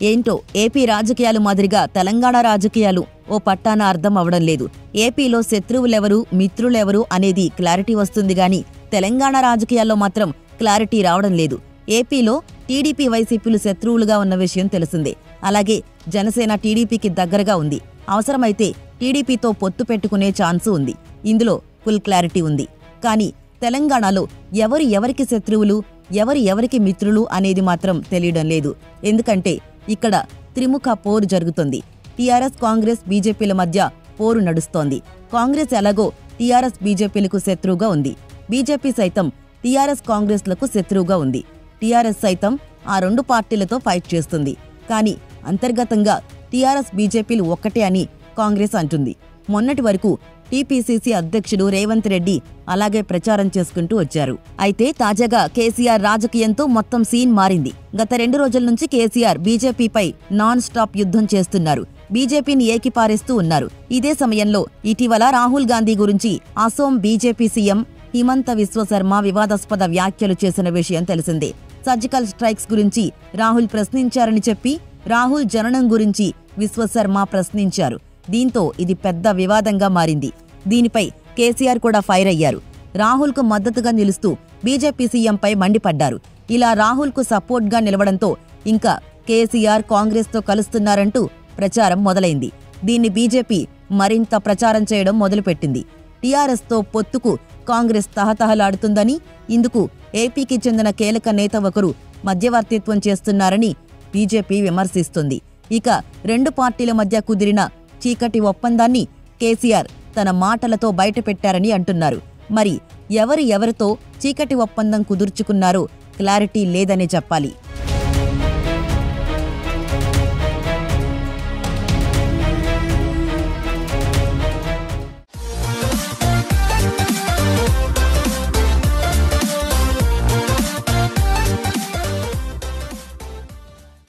ఏంటో ఏపీ రాజకీయాలు మాదిరిగా తెలంగాణ రాజకీయాలు ఓ పట్టాన అర్థం అవడం లేదు ఏపీలో శత్రువులెవరు మిత్రులెవరు అనేది క్లారిటీ వస్తుంది గాని తెలంగాణ రాజకీయాల్లో మాత్రం క్లారిటీ రావడం లేదు ఏపీలో టీడీపీ వైసీపీలు శత్రువులుగా ఉన్న విషయం తెలిసిందే అలాగే జనసేన టీడీపీకి దగ్గరగా ఉంది అవసరమైతే టీడీపీతో పొత్తు పెట్టుకునే ఛాన్సు ఉంది ఇందులో ఫుల్ క్లారిటీ ఉంది కానీ తెలంగాణలో ఎవరు ఎవరికి శత్రువులు ఎవరు ఎవరికి మిత్రులు అనేది మాత్రం తెలియడం లేదు ఎందుకంటే ఇక్కడ త్రిముఖ పోరు జరుగుతుంది టీఆర్ఎస్ కాంగ్రెస్ బీజేపీల మధ్య పోరు నడుస్తోంది కాంగ్రెస్ ఎలాగో టీఆర్ఎస్ బీజేపీలకు శత్రువుగా ఉంది బీజేపీ సైతం టీఆర్ఎస్ కాంగ్రెస్లకు శత్రువుగా ఉంది టీఆర్ఎస్ సైతం ఆ రెండు పార్టీలతో ఫైట్ చేస్తుంది కానీ అంతర్గతంగా టీఆర్ఎస్ బీజేపీలు ఒక్కటే అని కాంగ్రెస్ అంటుంది మొన్నటి వరకు టీపీసీసీ అధ్యక్షుడు రేవంత్ రెడ్డి అలాగే ప్రచారం చేసుకుంటూ వచ్చారు అయితే తాజాగా కేసీఆర్ రాజకీయంతో మొత్తం సీన్ మారింది గత రెండు రోజుల నుంచి కేసీఆర్ బీజేపీపై నాన్ స్టాప్ యుద్ధం చేస్తున్నారు బీజేపీని ఏకిపారేస్తూ ఉన్నారు ఇదే సమయంలో ఇటీవల రాహుల్ గాంధీ గురించి అసోం బీజేపీ సీఎం హిమంత విశ్వశర్మ వివాదాస్పద వ్యాఖ్యలు చేసిన విషయం తెలిసిందే సర్జికల్ స్ట్రైక్స్ గురించి రాహుల్ ప్రశ్నించారని చెప్పి రాహుల్ జననం గురించి విశ్వశర్మ ప్రశ్నించారు దీంతో ఇది పెద్ద వివాదంగా మారింది దీనిపై కేసీఆర్ కూడా ఫైర్ అయ్యారు రాహుల్కు మద్దతుగా నిలుస్తూ బీజేపీ సీఎంపై మండిపడ్డారు ఇలా రాహుల్కు సపోర్ట్గా నిలవడంతో ఇంకా కేసీఆర్ కాంగ్రెస్తో కలుస్తున్నారంటూ ప్రచారం మొదలైంది దీన్ని బీజేపీ మరింత ప్రచారం చేయడం మొదలుపెట్టింది టీఆర్ఎస్తో పొత్తుకు కాంగ్రెస్ తహతహలాడుతుందని ఇందుకు ఏపీకి చెందిన కీలక నేత ఒకరు మధ్యవర్తిత్వం చేస్తున్నారని బీజేపీ విమర్శిస్తుంది ఇక రెండు పార్టీల మధ్య కుదిరిన చీకటి ఒప్పందాన్ని కేసీఆర్ తన మాటలతో బయటపెట్టారని అంటున్నారు మరి ఎవరు ఎవరితో చీకటి ఒప్పందం కుదుర్చుకున్నారో క్లారిటీ లేదనే చెప్పాలి